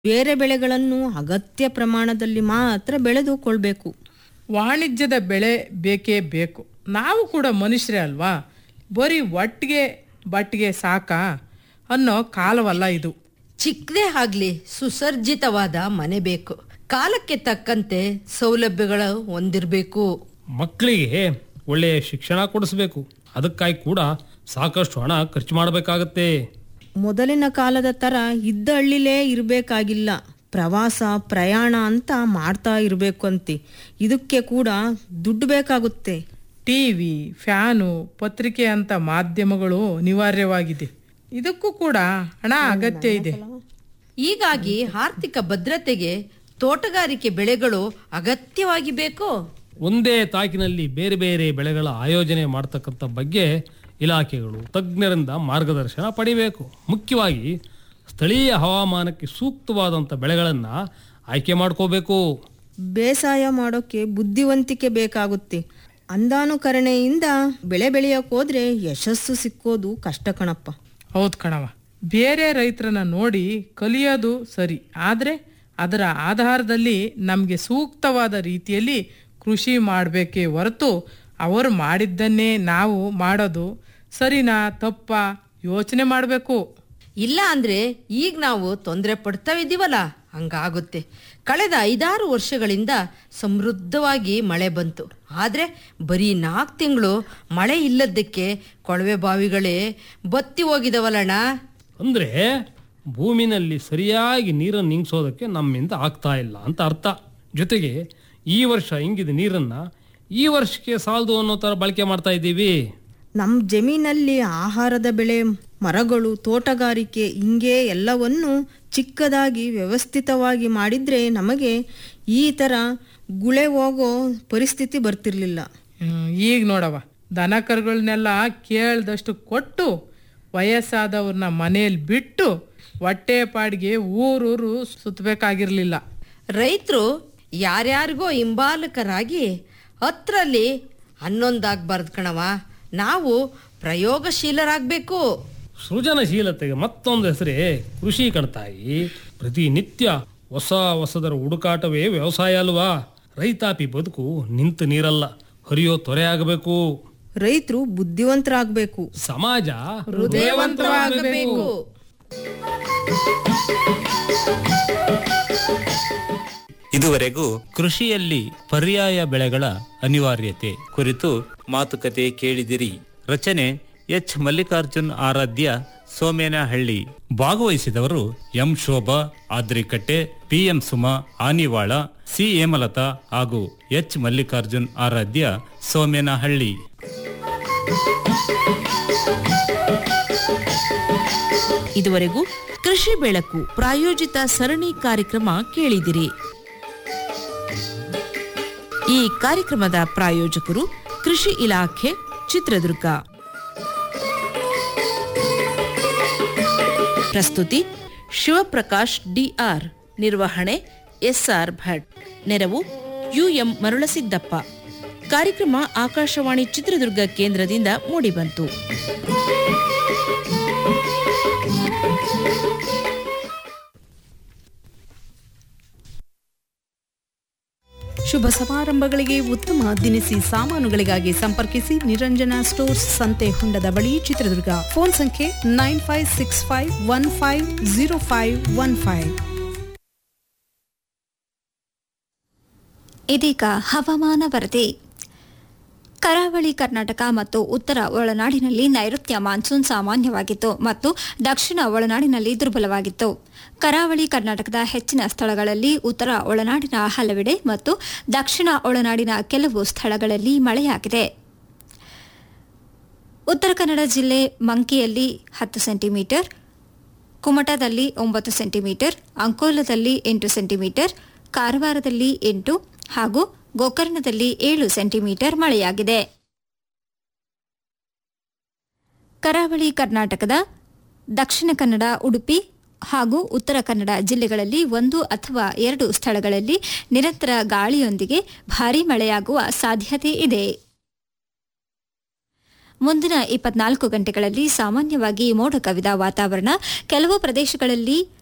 ಬೇರೆ ಬೆಳೆಗಳನ್ನು ಅಗತ್ಯ ಪ್ರಮಾಣದಲ್ಲಿ ಮಾತ್ರ ಬೆಳೆದುಕೊಳ್ಬೇಕು ವಾಣಿಜ್ಯದ ಬೆಳೆ ಬೇಕೇ ಬೇಕು ನಾವು ಕೂಡ ಮನುಷ್ಯರೇ ಅಲ್ವಾ ಬರೀ ಒಟ್ಟಿಗೆ ಬಟ್ಟಿಗೆ ಸಾಕ ಅನ್ನೋ ಕಾಲವಲ್ಲ ಇದು ಚಿಕ್ಕದೇ ಆಗ್ಲಿ ಸುಸರ್ಜಿತವಾದ ಮನೆ ಬೇಕು ಕಾಲಕ್ಕೆ ತಕ್ಕಂತೆ ಸೌಲಭ್ಯಗಳು ಹೊಂದಿರಬೇಕು ಮಕ್ಕಳಿಗೆ ಒಳ್ಳೆಯ ಶಿಕ್ಷಣ ಕೊಡಿಸ್ಬೇಕು ಅದಕ್ಕಾಗಿ ಕೂಡ ಸಾಕಷ್ಟು ಹಣ ಖರ್ಚು ಮಾಡಬೇಕಾಗತ್ತೆ ಮೊದಲಿನ ಕಾಲದ ಥರ ಇದ್ದ ಹಳ್ಳಿಲೇ ಇರಬೇಕಾಗಿಲ್ಲ ಪ್ರವಾಸ ಪ್ರಯಾಣ ಅಂತ ಮಾಡ್ತಾ ಇರಬೇಕು ಅಂತೆ ಇದಕ್ಕೆ ಕೂಡ ದುಡ್ಡು ಬೇಕಾಗುತ್ತೆ ಟಿ ವಿ ಫ್ಯಾನು ಪತ್ರಿಕೆ ಅಂತ ಮಾಧ್ಯಮಗಳು ಅನಿವಾರ್ಯವಾಗಿದೆ ಇದಕ್ಕೂ ಕೂಡ ಹಣ ಅಗತ್ಯ ಇದೆ ಹೀಗಾಗಿ ಆರ್ಥಿಕ ಭದ್ರತೆಗೆ ತೋಟಗಾರಿಕೆ ಬೆಳೆಗಳು ಅಗತ್ಯವಾಗಿ ಬೇಕು ಒಂದೇ ತಾಕಿನಲ್ಲಿ ಬೇರೆ ಬೇರೆ ಬೆಳೆಗಳ ಆಯೋಜನೆ ಮಾಡ್ತಕ್ಕಂಥ ಬಗ್ಗೆ ಇಲಾಖೆಗಳು ತಜ್ಞರಿಂದ ಮಾರ್ಗದರ್ಶನ ಪಡಿಬೇಕು ಮುಖ್ಯವಾಗಿ ಸ್ಥಳೀಯ ಹವಾಮಾನಕ್ಕೆ ಸೂಕ್ತವಾದಂಥ ಬೆಳೆಗಳನ್ನು ಆಯ್ಕೆ ಮಾಡ್ಕೋಬೇಕು ಬೇಸಾಯ ಮಾಡೋಕ್ಕೆ ಬುದ್ಧಿವಂತಿಕೆ ಬೇಕಾಗುತ್ತೆ ಅಂದಾನುಕರಣೆಯಿಂದ ಬೆಳೆ ಬೆಳೆಯೋಕೆ ಹೋದ್ರೆ ಯಶಸ್ಸು ಸಿಕ್ಕೋದು ಕಷ್ಟ ಕಣಪ್ಪ ಹೌದು ಕಣವ ಬೇರೆ ರೈತರನ್ನ ನೋಡಿ ಕಲಿಯೋದು ಸರಿ ಆದರೆ ಅದರ ಆಧಾರದಲ್ಲಿ ನಮಗೆ ಸೂಕ್ತವಾದ ರೀತಿಯಲ್ಲಿ ಕೃಷಿ ಮಾಡಬೇಕೇ ಹೊರತು ಅವರು ಮಾಡಿದ್ದನ್ನೇ ನಾವು ಮಾಡೋದು ಸರಿನಾ ತಪ್ಪ ಯೋಚನೆ ಮಾಡಬೇಕು ಇಲ್ಲ ಅಂದ್ರೆ ಈಗ ನಾವು ತೊಂದರೆ ಪಡ್ತಾ ಇದ್ದೀವಲ್ಲ ಹಂಗಾಗುತ್ತೆ ಕಳೆದ ಐದಾರು ವರ್ಷಗಳಿಂದ ಸಮೃದ್ಧವಾಗಿ ಮಳೆ ಬಂತು ಆದರೆ ಬರೀ ನಾಲ್ಕು ತಿಂಗಳು ಮಳೆ ಇಲ್ಲದಕ್ಕೆ ಕೊಳವೆ ಬಾವಿಗಳೇ ಬತ್ತಿ ಹೋಗಿದವಲ್ಲಣ್ಣ ಅಂದರೆ ಭೂಮಿನಲ್ಲಿ ಸರಿಯಾಗಿ ನೀರನ್ನು ನಿಂಗಿಸೋದಕ್ಕೆ ನಮ್ಮಿಂದ ಆಗ್ತಾ ಇಲ್ಲ ಅಂತ ಅರ್ಥ ಜೊತೆಗೆ ಈ ವರ್ಷ ಹಿಂಗಿದ ನೀರನ್ನು ಈ ವರ್ಷಕ್ಕೆ ಸಾಲದು ಅನ್ನೋ ಥರ ಬಳಕೆ ಮಾಡ್ತಾ ಇದ್ದೀವಿ ನಮ್ಮ ಜಮೀನಲ್ಲಿ ಆಹಾರದ ಬೆಳೆ ಮರಗಳು ತೋಟಗಾರಿಕೆ ಹಿಂಗೆ ಎಲ್ಲವನ್ನು ಚಿಕ್ಕದಾಗಿ ವ್ಯವಸ್ಥಿತವಾಗಿ ಮಾಡಿದ್ರೆ ನಮಗೆ ಈ ಥರ ಗುಳೆ ಹೋಗೋ ಪರಿಸ್ಥಿತಿ ಬರ್ತಿರ್ಲಿಲ್ಲ ಹ್ಮ್, ಈಗ ನೋಡವ ದನ ಕರುಗಳನ್ನೆಲ್ಲ ಕೇಳ್ದಷ್ಟು ಕೊಟ್ಟು ವಯಸ್ಸಾದವ್ರನ್ನ ಮನೆಯಲ್ಲಿ ಬಿಟ್ಟು ಹೊಟ್ಟೆ ಪಾಡಿಗೆ ಊರೂರು ಸುತ್ತಬೇಕಾಗಿರ್ಲಿಲ್ಲ ರೈತರು ಯಾರ್ಯಾರಿಗೋ ಹಿಂಬಾಲಕರಾಗಿ ಹತ್ರಲ್ಲಿ ಹನ್ನೊಂದಾಗಬಾರ್ದು ಕಣವ ನಾವು ಪ್ರಯೋಗಶೀಲರಾಗಬೇಕು ಸೃಜನಶೀಲತೆಗೆ ಮತ್ತೊಂದು ಹೆಸರೇ ಕೃಷಿ ಕಣ್ತಾಯಿ ಪ್ರತಿನಿತ್ಯ ಹೊಸ ಹೊಸದರ ಹುಡುಕಾಟವೇ ವ್ಯವಸಾಯ ಅಲ್ವಾ ರೈತಾಪಿ ಬದುಕು ನಿಂತು ನೀರಲ್ಲ ಹರಿಯೋ ತೊರೆ ಆಗಬೇಕು ರೈತರು ಬುದ್ಧಿವಂತರಾಗಬೇಕು ಸಮಾಜ ಹೃದಯವಂತರಾಗಬೇಕು ಇದುವರೆಗೂ ಕೃಷಿಯಲ್ಲಿ ಪರ್ಯಾಯ ಬೆಳೆಗಳ ಅನಿವಾರ್ಯತೆ ಕುರಿತು ಮಾತುಕತೆ ಕೇಳಿದಿರಿ ರಚನೆ ಎಚ್ ಮಲ್ಲಿಕಾರ್ಜುನ್ ಆರಾಧ್ಯ ಸೋಮೇನಹಳ್ಳಿ ಭಾಗವಹಿಸಿದವರು M Shobha Adrikatte PM Suma Anivala C Hemalatha ಹಾಗೂ ಎಚ್ ಮಲ್ಲಿಕಾರ್ಜುನ್ ಆರಾಧ್ಯ ಸೋಮೇನಹಳ್ಳಿ ಇದುವರೆಗೂ ಕೃಷಿ ಬೆಳಕು ಪ್ರಾಯೋಜಿತ ಸರಣಿ ಕಾರ್ಯಕ್ರಮ ಕೇಳಿದಿರಿ ಈ ಕಾರ್ಯಕ್ರಮದ ಪ್ರಾಯೋಜಕರು ಕೃಷಿ ಇಲಾಖೆ ಚಿತ್ರದುರ್ಗ ಪ್ರಸ್ತುತಿ ಶಿವಪ್ರಕಾಶ್ ಡಿಆರ್ ನಿರ್ವಹಣೆ ಎಸ್ಆರ್ ಭಟ್ ನೆರವು ಯುಎಂ ಮರುಳಸಿದ್ದಪ್ಪ ಕಾರ್ಯಕ್ರಮ ಆಕಾಶವಾಣಿ ಚಿತ್ರದುರ್ಗ ಕೇಂದ್ರದಿಂದ ಮೂಡಿಬಂತು ಶುಭ ಸಮಾರಂಭಗಳಿಗೆ ಉತ್ತಮ ದಿನಸಿ ಸಾಮಾನುಗಳಿಗಾಗಿ ಸಂಪರ್ಕಿಸಿ ನಿರಂಜನ ಸ್ಟೋರ್ಸ್ ಸಂತೆ ಹೊಂಡದ ಬಳಿ ಚಿತ್ರದುರ್ಗ ಫೋನ್ ಸಂಖ್ಯೆ nine five six five one five zero five one five ಇದೀಗ ಹವಾಮಾನ ವರದಿ ಕರಾವಳಿ ಕರ್ನಾಟಕ ಮತ್ತು ಉತ್ತರ ಒಳನಾಡಿನಲ್ಲಿ ನೈಋತ್ಯ ಮಾನ್ಸೂನ್ ಸಾಮಾನ್ಯವಾಗಿತ್ತು ಮತ್ತು ದಕ್ಷಿಣ ಒಳನಾಡಿನಲ್ಲಿ ದುರ್ಬಲವಾಗಿತ್ತು ಕರಾವಳಿ ಕರ್ನಾಟಕದ ಹೆಚ್ಚಿನ ಸ್ಥಳಗಳಲ್ಲಿ ಉತ್ತರ ಒಳನಾಡಿನ ಹಲವೆಡೆ ಮತ್ತು ದಕ್ಷಿಣ ಒಳನಾಡಿನ ಕೆಲವು ಸ್ಥಳಗಳಲ್ಲಿ ಮಳೆಯಾಗಿದೆ ಉತ್ತರ ಕನ್ನಡ ಜಿಲ್ಲೆ ಮಂಕಿಯಲ್ಲಿ ಹತ್ತು ಸೆಂಟಿಮೀಟರ್ ಕುಮಟಾದಲ್ಲಿ ಒಂಬತ್ತು ಸೆಂಟಿಮೀಟರ್ ಅಂಕೋಲದಲ್ಲಿ ಎಂಟು ಸೆಂಟಿಮೀಟರ್ ಕಾರವಾರದಲ್ಲಿ ಎಂಟು ಹಾಗೂ ಗೋಕರ್ಣದಲ್ಲಿ ಏಳು ಸೆಂಟಿಮೀಟರ್ ಮಳೆಯಾಗಿದೆ ಕರಾವಳಿ ಕರ್ನಾಟಕದ ದಕ್ಷಿಣ ಕನ್ನಡ ಉಡುಪಿ ಹಾಗೂ ಉತ್ತರ ಕನ್ನಡ ಜಿಲ್ಲೆಗಳಲ್ಲಿ ಒಂದು ಅಥವಾ ಎರಡು ಸ್ಥಳಗಳಲ್ಲಿ ನಿರಂತರ ಗಾಳಿಯೊಂದಿಗೆ ಭಾರೀ ಮಳೆಯಾಗುವ ಸಾಧ್ಯತೆ ಇದೆ ಮುಂದಿನ ಇಪ್ಪತ್ನಾಲ್ಕು ಗಂಟೆಗಳಲ್ಲಿ ಸಾಮಾನ್ಯವಾಗಿ ಮೋಡ ಕವಿದ ವಾತಾವರಣ ಕೆಲವು ಪ್ರದೇಶಗಳಲ್ಲಿ